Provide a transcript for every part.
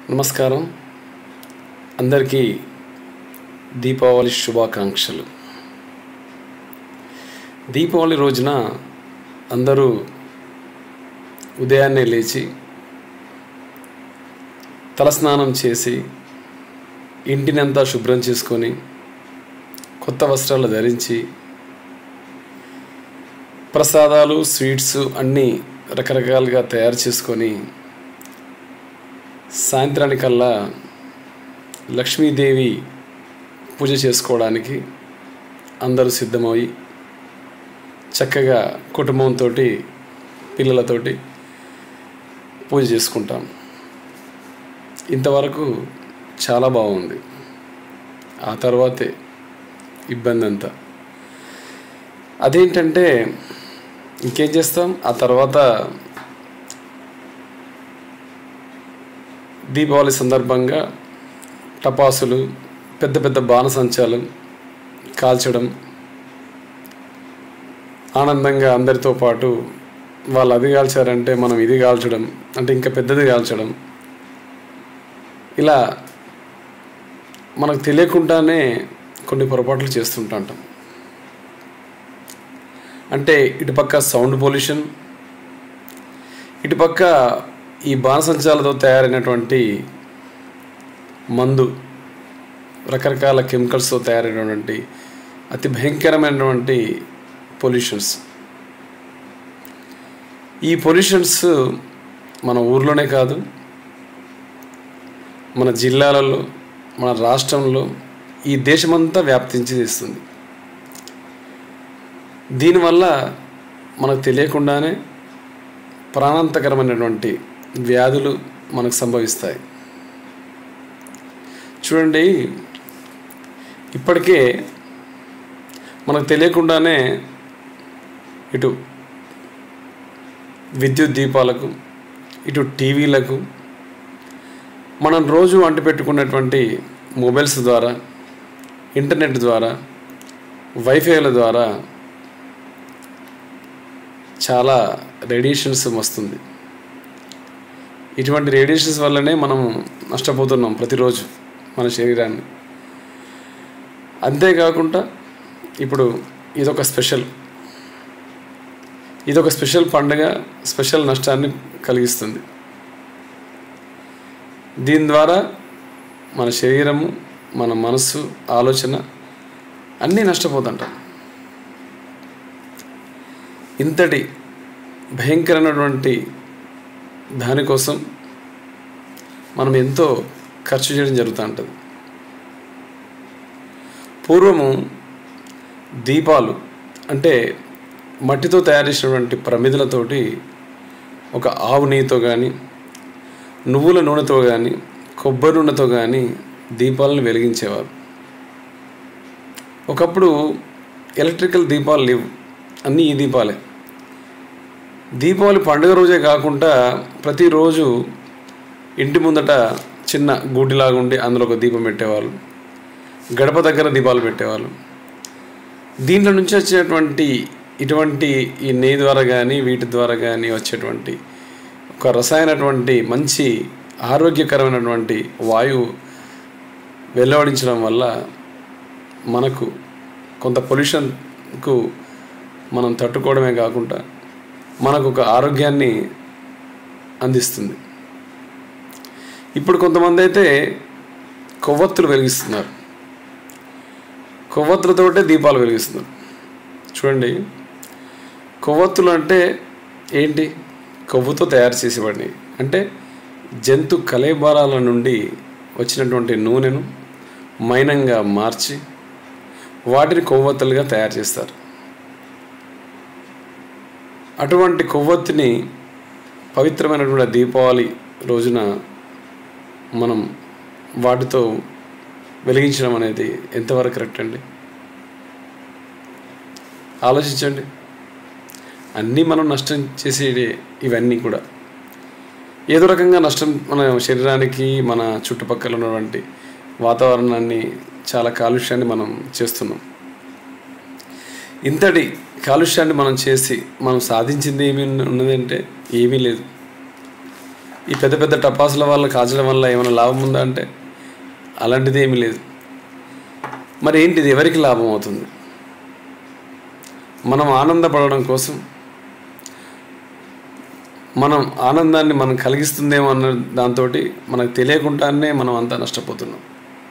నమస్కారం అందరికీ దీపావళి శుభాకాంక్షలు దీపావళి రోజున అందరూ ఉదయాన్నే లేచి తలస్నానం చేసి ఇంటినంతా శుభ్రం చేసుకొని కొత్త వస్త్రాలు ధరించి ప్రసాదాలు స్వీట్స్ అన్నీ రకరకాలుగా తయారు చేసుకొని సాయంత్రానికల్లా లక్ష్మీదేవి పూజ చేసుకోవడానికి అందరూ సిద్ధమై చక్కగా కుటుంబంతో పిల్లలతోటి పూజ చేసుకుంటాం ఇంతవరకు చాలా బాగుంది ఆ తర్వాతే ఇబ్బంది అంతా అదేంటంటే ఇంకేం చేస్తాం ఆ తర్వాత దీపావళి సందర్భంగా టపాసులు పెద్ద పెద్ద బాణసంచాలు కాల్చడం ఆనందంగా అందరితో పాటు వాళ్ళు అది కాల్చారంటే మనం ఇది కాల్చడం అంటే ఇంకా పెద్దది కాల్చడం ఇలా మనకు తెలియకుండానే కొన్ని పొరపాట్లు చేస్తుంటాం అంటే ఇటుపక్క సౌండ్ పొల్యూషన్ ఇటుపక్క ఈ బాణసంచాలతో తయారైనటువంటి మందు రకరకాల కెమికల్స్తో తయారైనటువంటి అతి భయంకరమైనటువంటి పొల్యూషన్స్ ఈ పొల్యూషన్స్ మన ఊర్లోనే కాదు మన జిల్లాలలో మన రాష్ట్రంలో ఈ దేశమంతా వ్యాప్తించి తీస్తుంది దీనివల్ల మనకు తెలియకుండానే ప్రాణాంతకరమైనటువంటి వ్యాధులు మనకు సంభవిస్తాయి చూడండి ఇప్పటికే మనకు తెలియకుండానే ఇటు విద్యుత్ దీపాలకు ఇటు టీవీలకు మనం రోజు అంటిపెట్టుకున్నటువంటి మొబైల్స్ ద్వారా ఇంటర్నెట్ ద్వారా వైఫైల ద్వారా చాలా రేడియేషన్స్ వస్తుంది ఇటువంటి రేడియేషన్స్ వల్లనే మనం నష్టపోతున్నాం ప్రతిరోజు మన శరీరాన్ని అంతేకాకుండా ఇప్పుడు ఇదొక స్పెషల్ ఇదొక స్పెషల్ పండుగ స్పెషల్ నష్టాన్ని కలిగిస్తుంది దీని ద్వారా మన శరీరము మన మనస్సు ఆలోచన అన్నీ నష్టపోతుంటాం ఇంతటి భయంకరమైనటువంటి దానికోసం మనం ఎంతో ఖర్చు చేయడం జరుగుతూ ఉంటుంది పూర్వము దీపాలు అంటే మట్టితో తయారు చేసినటువంటి ప్రమిదలతోటి ఒక ఆవు నెయ్యితో కానీ నువ్వుల నూనెతో కానీ కొబ్బరి నూనెతో కానీ దీపాలను వెలిగించేవారు ఒకప్పుడు ఎలక్ట్రికల్ దీపాలు లేవు అన్నీ ఈ దీపాలే దీపావళి పండుగ రోజే కాకుండా ప్రతిరోజు ఇంటి ముందట చిన్న గూటిలాగా ఉండి అందులో ఒక దీపం పెట్టేవాళ్ళు గడప దగ్గర దీపాలు పెట్టేవాళ్ళు దీంట్లో నుంచి వచ్చేటువంటి ఇటువంటి ఈ నెయ్యి ద్వారా కానీ వీటి ద్వారా కానీ వచ్చేటువంటి ఒక రసాయనటువంటి మంచి ఆరోగ్యకరమైనటువంటి వాయువు వెలువడించడం వల్ల మనకు కొంత పొల్యూషన్కు మనం తట్టుకోవడమే కాకుండా మనకు ఒక ఆరోగ్యాన్ని అందిస్తుంది ఇప్పుడు కొంతమంది అయితే కొవ్వొత్తులు వెలిగిస్తున్నారు కొవ్వొత్తులతోటే దీపాలు వెలిగిస్తున్నారు చూడండి కొవ్వొత్తులు అంటే ఏంటి కొవ్వుతో తయారు చేసేవాడిని అంటే జంతు కలేబారాల నుండి వచ్చినటువంటి నూనెను మైనంగా మార్చి వాటిని కొవ్వొత్తులుగా తయారు చేస్తారు అటువంటి కొవ్వొత్తిని పవిత్రమైనటువంటి దీపావళి రోజున మనం వాటితో వెలిగించడం అనేది ఎంతవరకు కరెక్ట్ అండి ఆలోచించండి అన్నీ మనం నష్టం చేసే ఇవన్నీ కూడా ఏదో రకంగా నష్టం మన శరీరానికి మన చుట్టుపక్కల ఉన్నటువంటి వాతావరణాన్ని చాలా కాలుష్యాన్ని మనం చేస్తున్నాం ఇంతటి కాలుష్యాన్ని మనం చేసి మనం సాధించింది ఏమి ఉన్నదంటే ఏమీ లేదు ఈ పెద్ద పెద్ద టపాసుల వల్ల కాల్చడం వల్ల ఏమైనా లాభం ఉందా అంటే అలాంటిది ఏమీ లేదు మరి ఏంటిది ఎవరికి లాభం అవుతుంది మనం ఆనందపడడం కోసం మనం ఆనందాన్ని మనం కలిగిస్తుందేమో అన్న దాంతో మనకు తెలియకుండానే మనం అంతా నష్టపోతున్నాం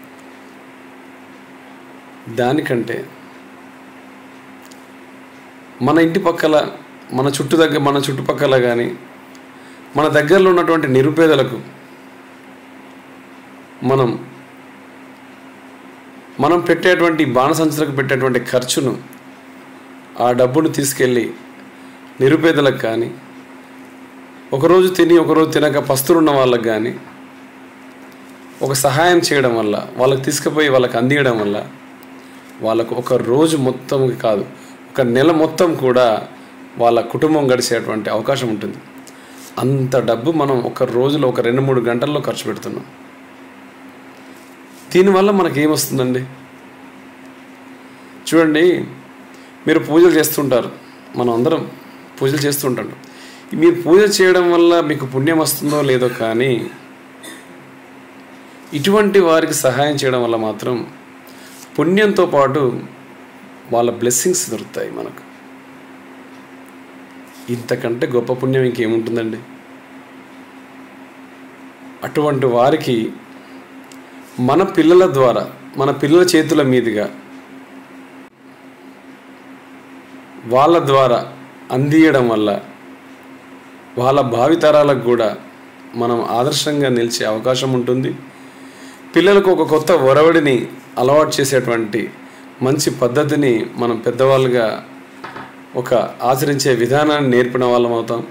దానికంటే మన ఇంటి పక్కల మన చుట్టు దగ్గర మన చుట్టుపక్కల కానీ మన దగ్గరలో ఉన్నటువంటి నిరుపేదలకు మనం మనం పెట్టేటువంటి బాణసంచులకు పెట్టేటువంటి ఖర్చును ఆ డబ్బును తీసుకెళ్ళి నిరుపేదలకు కానీ ఒకరోజు తిని ఒకరోజు తినక పస్తులున్న వాళ్ళకి కానీ ఒక సహాయం చేయడం వల్ల వాళ్ళకి తీసుకుపోయి వాళ్ళకి అందియడం వల్ల వాళ్ళకు ఒక రోజు మొత్తం కాదు ఒక నెల మొత్తం కూడా వాళ్ళ కుటుంబం గడిచేటువంటి అవకాశం ఉంటుంది అంత డబ్బు మనం ఒక రోజులో ఒక రెండు మూడు గంటల్లో ఖర్చు పెడుతున్నాం దీనివల్ల మనకి ఏమొస్తుందండి చూడండి మీరు పూజలు చేస్తుంటారు మనం అందరం పూజలు చేస్తుంటాం మీరు పూజ చేయడం వల్ల మీకు పుణ్యం వస్తుందో లేదో కానీ ఇటువంటి వారికి సహాయం చేయడం వల్ల మాత్రం పుణ్యంతో పాటు వాళ్ళ బ్లెస్సింగ్స్ దొరుకుతాయి మనకు ఇంతకంటే గొప్ప పుణ్యం ఇంకేముంటుందండి అటువంటి వారికి మన పిల్లల ద్వారా మన పిల్లల చేతుల మీదుగా వాళ్ళ ద్వారా అందియడం వల్ల వాళ్ళ భావితరాలకు కూడా మనం ఆదర్శంగా నిలిచే అవకాశం ఉంటుంది పిల్లలకు ఒక కొత్త ఒరవడిని అలవాటు చేసేటువంటి మంచి పద్ధతిని మనం పెద్దవాళ్ళుగా ఒక ఆచరించే విధానాన్ని నేర్పిన వాళ్ళం అవుతాం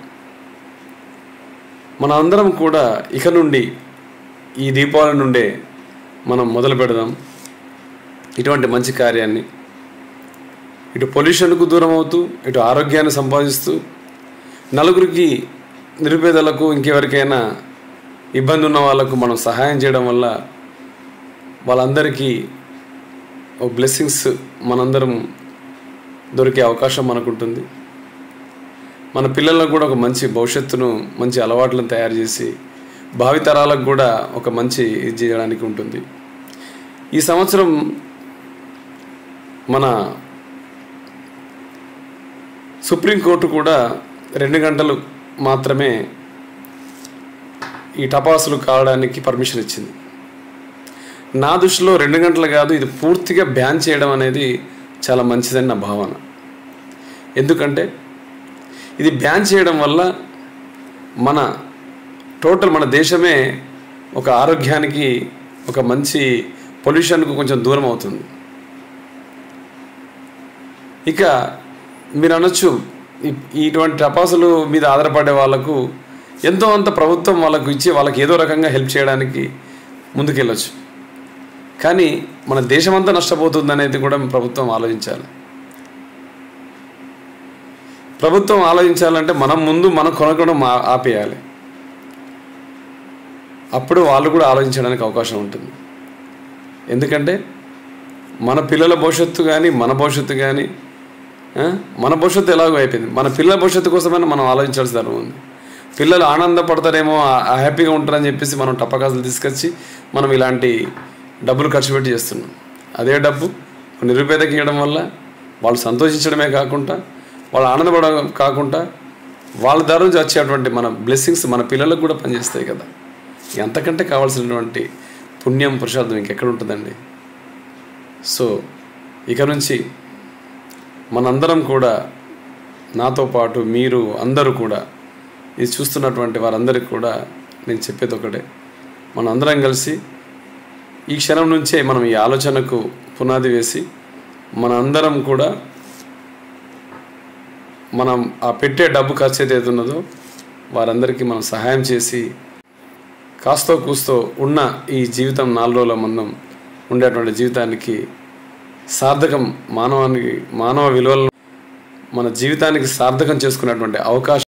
మన అందరం కూడా ఇక నుండి ఈ దీపావళి నుండే మనం మొదలు పెడదాం ఇటువంటి మంచి కార్యాన్ని ఇటు పొల్యూషన్కు దూరం అవుతూ ఇటు ఆరోగ్యాన్ని సంపాదిస్తూ నలుగురికి నిరుపేదలకు ఇంకెవరికైనా ఇబ్బంది ఉన్న వాళ్ళకు మనం సహాయం చేయడం వల్ల వాళ్ళందరికీ ఒక బ్లెస్సింగ్స్ మనందరం దొరికే అవకాశం మనకుంటుంది మన పిల్లలకు కూడా ఒక మంచి భవిష్యత్తును మంచి అలవాట్లను తయారు చేసి భావితరాలకు కూడా ఒక మంచి ఇది చేయడానికి ఉంటుంది ఈ సంవత్సరం మన సుప్రీంకోర్టు కూడా రెండు గంటలు మాత్రమే ఈ టపాసులు కావడానికి పర్మిషన్ ఇచ్చింది నా దృష్టిలో రెండు గంటలు కాదు ఇది పూర్తిగా బ్యాన్ చేయడం అనేది చాలా మంచిదని నా భావన ఎందుకంటే ఇది బ్యాన్ చేయడం వల్ల మన టోటల్ మన దేశమే ఒక ఆరోగ్యానికి ఒక మంచి పొల్యూషన్కు కొంచెం దూరం అవుతుంది ఇక మీరు అనొచ్చు ఇ- ఇటువంటి టపాసులు మీద ఆధారపడే వాళ్ళకు ఎంతో అంత ప్రభుత్వం వాళ్ళకు ఇచ్చి వాళ్ళకి ఏదో రకంగా హెల్ప్ చేయడానికి ముందుకెళ్ళొచ్చు కానీ మన దేశమంతా నష్టపోతుంది అనేది కూడా ప్రభుత్వం ఆలోచించాలి ప్రభుత్వం ఆలోచించాలంటే మనం ముందు మనం కొనకడం ఆ- ఆపేయాలి అప్పుడు వాళ్ళు కూడా ఆలోచించడానికి అవకాశం ఉంటుంది ఎందుకంటే మన పిల్లల భవిష్యత్తు కానీ మన భవిష్యత్తు కానీ ఆ, మన భవిష్యత్తు ఎలాగో అయిపోయింది మన పిల్లల భవిష్యత్తు కోసమైనా మనం ఆలోచించాల్సిన ధర్మం ఉంది పిల్లలు ఆనందపడతారేమో ఆ- ఆ హ్యాపీగా ఉంటారని చెప్పేసి మనం టప్పకాసులు తీసుకొచ్చి మనం ఇలాంటి డబ్బులు ఖర్చు పెట్టి చేస్తున్నాం అదే డబ్బు ఒక నిరుపేదకి ఇవ్వడం వల్ల వాళ్ళు సంతోషించడమే కాకుండా వాళ్ళు ఆనందపడడం కాకుండా వాళ్ళ ద్వారా నుంచి వచ్చేటువంటి మన బ్లెస్సింగ్స్ మన పిల్లలకు కూడా పనిచేస్తాయి కదా ఎంతకంటే కావాల్సినటువంటి పుణ్యం పురుషార్థం ఇంకెక్కడ ఉంటుందండి సో ఇక నుంచి మనందరం కూడా నాతో పాటు మీరు అందరూ కూడా ఇది చూస్తున్నటువంటి వారందరికీ కూడా నేను చెప్పేది ఒకటే మనందరం కలిసి ఈ క్షణం నుంచే మనం ఈ ఆలోచనకు పునాది వేసి మనందరం కూడా మనం ఆ పెట్టే డబ్బు ఖర్చు ఏదైతే ఉన్నదో వారందరికీ మనం సహాయం చేసి కాస్తో కూస్తో ఉన్న ఈ జీవితం నాలుగు రోజుల మందం ఉండేటువంటి జీవితానికి సార్థకం మానవానికి మానవ విలువలను మన జీవితానికి సార్థకం చేసుకునేటువంటి అవకాశం